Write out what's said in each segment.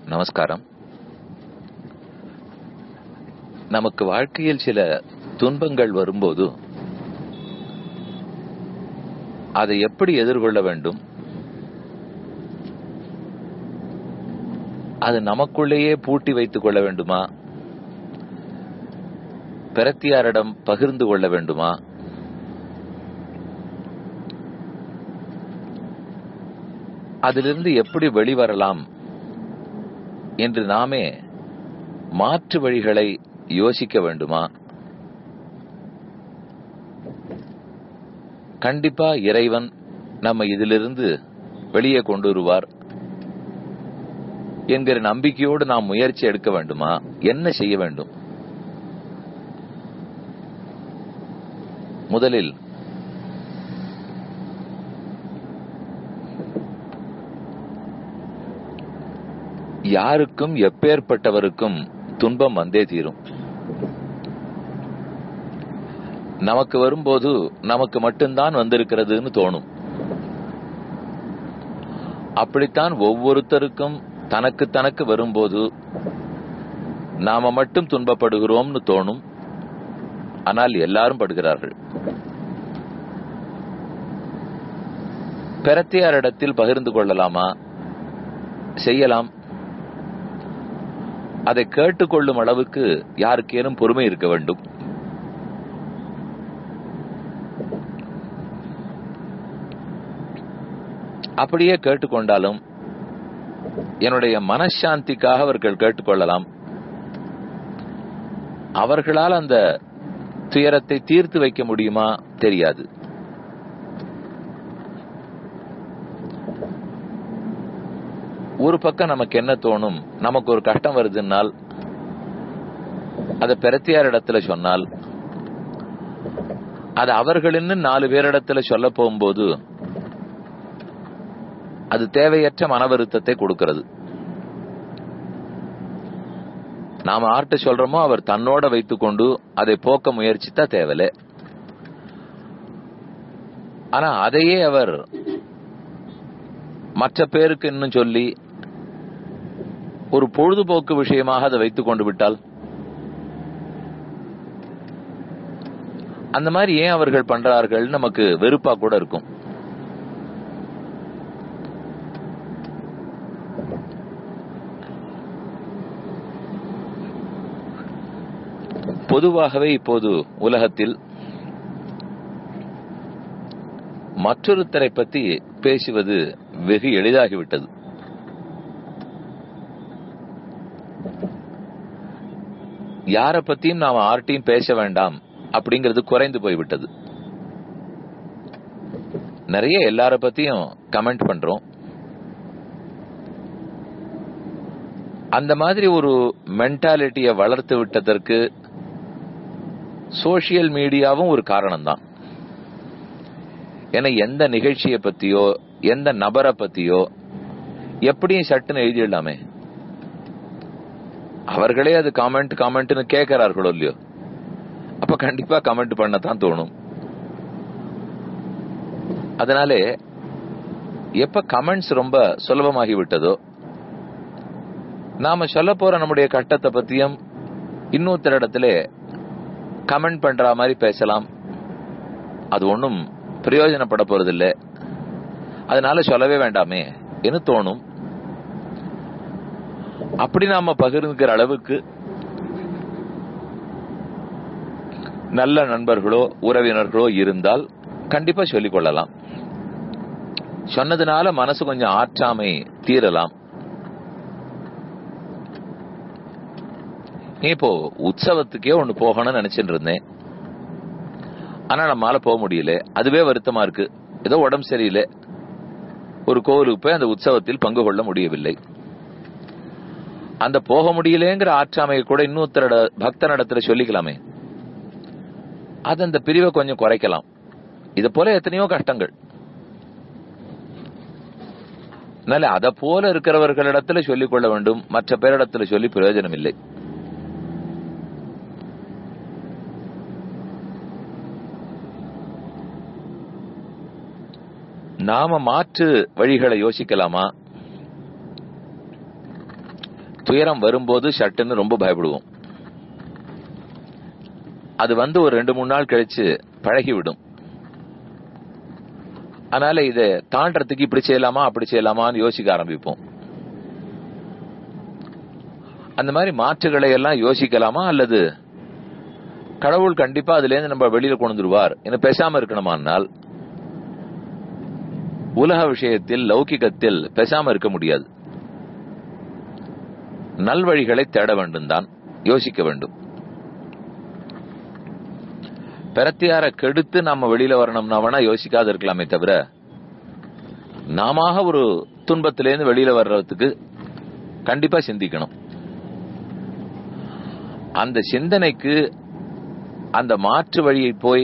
நமஸ்காரம் நமக்கு வாழ்க்கையில் சில துன்பங்கள் வரும்போது அதை எப்படி எதிர்கொள்ள வேண்டும் அது நமக்குள்ளேயே பூட்டி வைத்துக் கொள்ள வேண்டுமா பிரத்தியாரிடம் பகிர்ந்து கொள்ள வேண்டுமா அதிலிருந்து எப்படி வெளிவரலாம் என்று நாமே மாற்று வழிகளை யோசிக்க வேண்டுமா கண்டிப்பா இறைவன் நம்ம இதிலிருந்து வெளியே கொண்டு வருவார் என்கிற நம்பிக்கையோடு நாம் முயற்சி எடுக்க வேண்டுமா என்ன செய்ய வேண்டும் முதலில் யாருக்கும் எப்பேற்பட்டவருக்கும் துன்பம் வந்தே தீரும் நமக்கு வரும்போது நமக்கு மட்டும்தான் வந்திருக்கிறதுன்னு தோணும் அப்படித்தான் ஒவ்வொருத்தருக்கும் தனக்கு தனக்கு வரும்போது நாம மட்டும் துன்பப்படுகிறோம்னு தோணும் ஆனால் எல்லாரும் படுகிறார்கள் பிரத்தியாரிடத்தில் பகிர்ந்து கொள்ளலாமா செய்யலாம் அதை கேட்டுக்கொள்ளும் அளவுக்கு யாருக்கேனும் பொறுமை இருக்க வேண்டும் அப்படியே கேட்டுக்கொண்டாலும் என்னுடைய மனசாந்திக்காக அவர்கள் கேட்டுக்கொள்ளலாம் அவர்களால் அந்த துயரத்தை தீர்த்து வைக்க முடியுமா தெரியாது ஒரு பக்கம் நமக்கு என்ன தோணும் நமக்கு ஒரு கஷ்டம் வருதுன்னால் அதை பிரத்தியார் இடத்துல சொன்னால் அது அவர்களின்னு நாலு பேரிடத்துல சொல்ல போகும்போது அது தேவையற்ற மன வருத்தத்தை கொடுக்கிறது நாம ஆர்ட்ட சொல்றோமோ அவர் தன்னோட வைத்துக்கொண்டு அதை போக்க முயற்சித்தா தேவல ஆனா அதையே அவர் மற்ற பேருக்கு இன்னும் சொல்லி ஒரு பொழுதுபோக்கு விஷயமாக அதை வைத்துக் கொண்டு விட்டால் அந்த மாதிரி ஏன் அவர்கள் பண்றார்கள் நமக்கு வெறுப்பா கூட இருக்கும் பொதுவாகவே இப்போது உலகத்தில் மற்றொருத்தரை பற்றி பேசுவது வெகு எளிதாகிவிட்டது யார பத்தியும் நாம ஆர்ட்டியும் பேச வேண்டாம் அப்படிங்கிறது குறைந்து போய்விட்டது நிறைய எல்லார பத்தியும் கமெண்ட் பண்றோம் அந்த மாதிரி ஒரு மென்டாலிட்டியை வளர்த்து விட்டதற்கு சோசியல் மீடியாவும் ஒரு காரணம் தான் ஏன்னா எந்த நிகழ்ச்சியை பத்தியோ எந்த நபரை பத்தியோ எப்படியும் சட்டுன்னு எழுதிடலாமே அவர்களே அது காமெண்ட் காமெண்ட்னு கேட்கிறார்களோ இல்லையோ அப்ப கண்டிப்பா கமெண்ட் பண்ணத்தான் தோணும் அதனாலே எப்ப கமெண்ட்ஸ் ரொம்ப சுலபமாகி விட்டதோ நாம சொல்ல போற நம்முடைய கட்டத்தை பத்தியும் இன்னொருத்தர் இடத்துல கமெண்ட் பண்ற மாதிரி பேசலாம் அது ஒன்றும் பிரயோஜனப்பட போறதில்ல அதனால சொல்லவே வேண்டாமே என்று தோணும் அப்படி நாம பகிர்ந்துக்கிற அளவுக்கு நல்ல நண்பர்களோ உறவினர்களோ இருந்தால் கண்டிப்பா சொல்லிக் கொள்ளலாம் சொன்னதுனால மனசு கொஞ்சம் ஆற்றாமை தீரலாம் இப்போ உற்சவத்துக்கே ஒண்ணு போகணும்னு நினைச்சிட்டு இருந்தேன் ஆனா நம்மளால போக முடியல அதுவே வருத்தமா இருக்கு ஏதோ உடம்பு சரியில்லை ஒரு கோவிலுக்கு போய் அந்த உற்சவத்தில் பங்கு கொள்ள முடியவில்லை அந்த போக முடியலங்கிற ஆற்றாமையை கூட இன்னொருத்தரோட பக்த நடத்துல சொல்லிக்கலாமே அது அந்த பிரிவை கொஞ்சம் குறைக்கலாம் இது போல எத்தனையோ கஷ்டங்கள் அதனால அதை போல இருக்கிறவர்களிடத்துல சொல்லிக் கொள்ள வேண்டும் மற்ற பேரிடத்துல சொல்லி பிரயோஜனம் இல்லை நாம மாற்று வழிகளை யோசிக்கலாமா துயரம் வரும்போது சட்டுன்னு ரொம்ப பயப்படுவோம் அது வந்து ஒரு ரெண்டு மூணு நாள் கழிச்சு பழகிவிடும் அதனால இதை தாண்டறதுக்கு இப்படி செய்யலாமா அப்படி செய்யலாமான்னு யோசிக்க ஆரம்பிப்போம் அந்த மாதிரி மாற்றுகளை எல்லாம் யோசிக்கலாமா அல்லது கடவுள் கண்டிப்பா அதுல இருந்து நம்ம வெளியில கொண்டு வந்துருவார் என்ன பேசாம இருக்கணுமானால் உலக விஷயத்தில் லௌகிகத்தில் பேசாம இருக்க முடியாது நல்வழிகளை தேட வேண்டும் தான் யோசிக்க வேண்டும் பிரத்தியார கெடுத்து நம்ம வெளியில வரணும்னா வேணா யோசிக்காத இருக்கலாமே தவிர நாம ஒரு துன்பத்திலேருந்து வெளியில வர்றதுக்கு கண்டிப்பா சிந்திக்கணும் அந்த சிந்தனைக்கு அந்த மாற்று வழியை போய்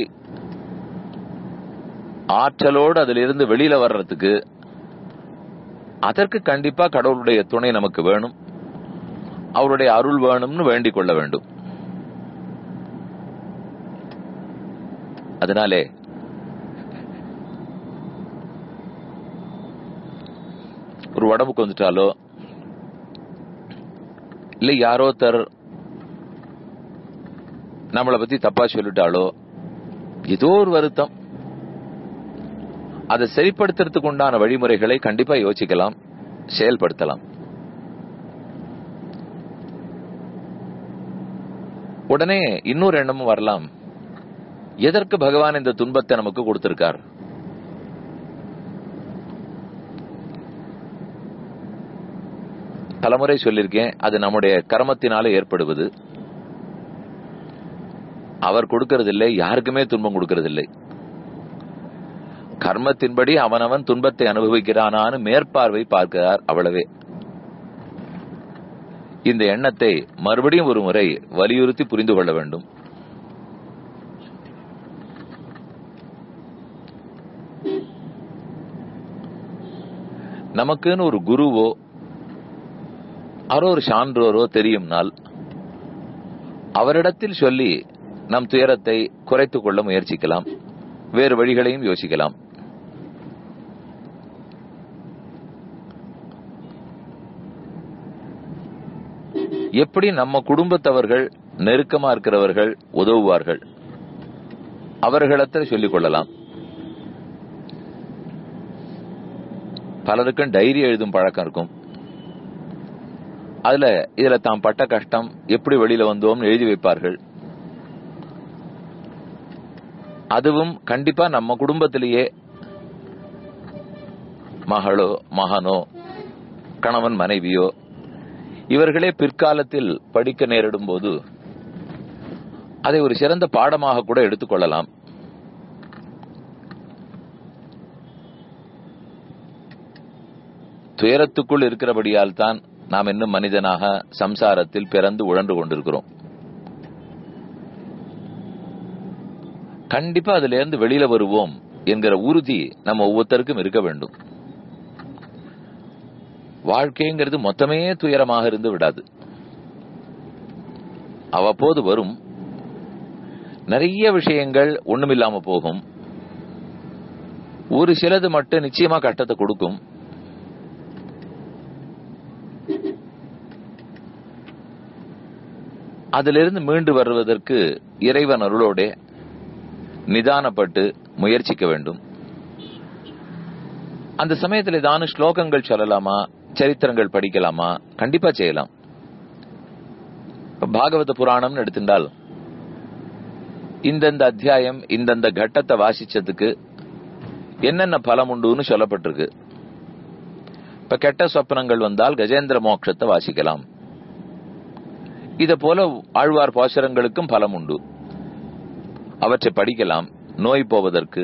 ஆற்றலோடு அதிலிருந்து வெளியில வர்றதுக்கு அதற்கு கண்டிப்பா கடவுளுடைய துணை நமக்கு வேணும் அவருடைய அருள் வேணும்னு வேண்டிக் கொள்ள வேண்டும் அதனாலே ஒரு உடம்புக்கு வந்துட்டாலோ இல்ல யாரோ தர் நம்மளை பத்தி தப்பா சொல்லிட்டாலோ ஏதோ ஒரு வருத்தம் அதை சரிப்படுத்துறதுக்கு உண்டான வழிமுறைகளை கண்டிப்பா யோசிக்கலாம் செயல்படுத்தலாம் உடனே இன்னொரு எண்ணமும் வரலாம் எதற்கு பகவான் இந்த துன்பத்தை நமக்கு கொடுத்திருக்கார் பலமுறை சொல்லியிருக்கேன் அது நம்முடைய கர்மத்தினால ஏற்படுவது அவர் கொடுக்கறதில்லை யாருக்குமே துன்பம் கொடுக்கறதில்லை கர்மத்தின்படி அவனவன் துன்பத்தை அனுபவிக்கிறானான்னு மேற்பார்வை பார்க்கிறார் அவ்வளவே இந்த எண்ணத்தை மறுபடியும் ஒரு முறை வலியுறுத்தி புரிந்து கொள்ள வேண்டும் நமக்குன்னு ஒரு குருவோ யாரோ ஒரு சான்றோரோ தெரியும்னால் அவரிடத்தில் சொல்லி நம் துயரத்தை குறைத்துக் கொள்ள முயற்சிக்கலாம் வேறு வழிகளையும் யோசிக்கலாம் எப்படி நம்ம குடும்பத்தவர்கள் நெருக்கமா இருக்கிறவர்கள் உதவுவார்கள் அவர்களிடத்தில் சொல்லிக் கொள்ளலாம் பலருக்கும் டைரி எழுதும் பழக்கம் இருக்கும் அதுல இதுல தாம் பட்ட கஷ்டம் எப்படி வெளியில வந்தோம்னு எழுதி வைப்பார்கள் அதுவும் கண்டிப்பா நம்ம குடும்பத்திலேயே மகளோ மகனோ கணவன் மனைவியோ இவர்களே பிற்காலத்தில் படிக்க நேரிடும் போது அதை ஒரு சிறந்த பாடமாக கூட எடுத்துக்கொள்ளலாம் துயரத்துக்குள் இருக்கிறபடியால் தான் நாம் இன்னும் மனிதனாக சம்சாரத்தில் பிறந்து உழன்று கொண்டிருக்கிறோம் கண்டிப்பா அதுல இருந்து வெளியில வருவோம் என்கிற உறுதி நம்ம ஒவ்வொருத்தருக்கும் இருக்க வேண்டும் வாழ்க்கைங்கிறது மொத்தமே துயரமாக இருந்து விடாது அவ்வப்போது வரும் நிறைய விஷயங்கள் ஒண்ணுமில்லாம போகும் ஒரு சிலது மட்டும் நிச்சயமா கஷ்டத்தை கொடுக்கும் அதிலிருந்து மீண்டு வருவதற்கு இறைவன் அருளோட நிதானப்பட்டு முயற்சிக்க வேண்டும் அந்த சமயத்தில் ஏதான ஸ்லோகங்கள் சொல்லலாமா சரித்திரங்கள் படிக்கலாமா கண்டிப்பா செய்யலாம் பாகவத புராணம்னு எடுத்துட்டால் இந்தந்த அத்தியாயம் இந்தந்த கட்டத்தை வாசிச்சதுக்கு என்னென்ன பலம் உண்டுன்னு சொல்லப்பட்டிருக்கு இப்ப கெட்ட சொப்பனங்கள் வந்தால் கஜேந்திர மோட்சத்தை வாசிக்கலாம் இத போல ஆழ்வார் பாசுரங்களுக்கும் பலம் உண்டு அவற்றை படிக்கலாம் நோய் போவதற்கு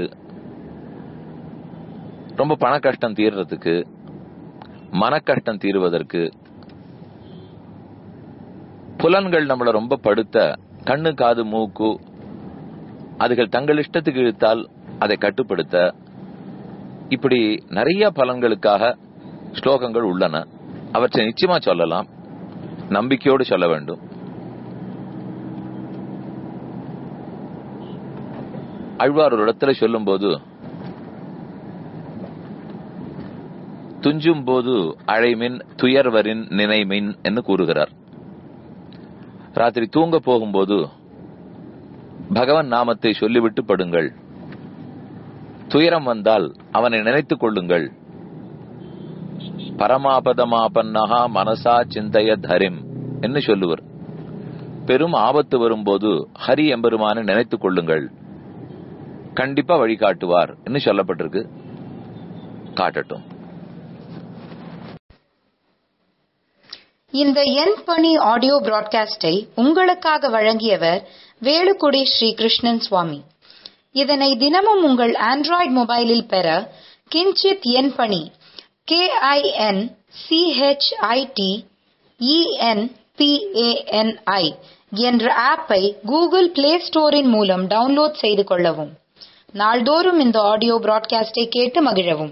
ரொம்ப பண கஷ்டம் தீர்றதுக்கு மன கஷ்டம் தீருவதற்கு புலன்கள் நம்மள ரொம்ப படுத்த கண்ணு காது மூக்கு அதுகள் தங்கள் இஷ்டத்துக்கு இழுத்தால் அதை கட்டுப்படுத்த இப்படி நிறைய பலன்களுக்காக ஸ்லோகங்கள் உள்ளன அவற்றை நிச்சயமா சொல்லலாம் நம்பிக்கையோடு சொல்ல வேண்டும் அழ்வார் ஒரு இடத்துல சொல்லும் போது துஞ்சும் போது அழைமின் துயர்வரின் நினைமின் என்று கூறுகிறார் ராத்திரி தூங்க போகும்போது பகவன் நாமத்தை சொல்லிவிட்டு படுங்கள் துயரம் வந்தால் அவனை நினைத்துக் கொள்ளுங்கள் பரமாபதமாபன்னகா மனசா சிந்தைய தரிம் என்று சொல்லுவர் பெரும் ஆபத்து வரும்போது ஹரி எம்பெருமானை நினைத்துக் கொள்ளுங்கள் கண்டிப்பா வழிகாட்டுவார் என்று சொல்லப்பட்டிருக்கு காட்டட்டும் இந்த என் பணி ஆடியோ பிராட்காஸ்டை உங்களுக்காக வழங்கியவர் வேலுக்குடி ஸ்ரீ கிருஷ்ணன் சுவாமி இதனை தினமும் உங்கள் ஆண்ட்ராய்டு மொபைலில் பெற கிஞ்சித் என் பணி கே ஐ என் சிஹெச்ஐடி இஎன்பிஏஎன்ஐ என்ற ஆப்பை கூகுள் பிளே ஸ்டோரின் மூலம் டவுன்லோட் செய்து கொள்ளவும் நாள்தோறும் இந்த ஆடியோ பிராட்காஸ்டை கேட்டு மகிழவும்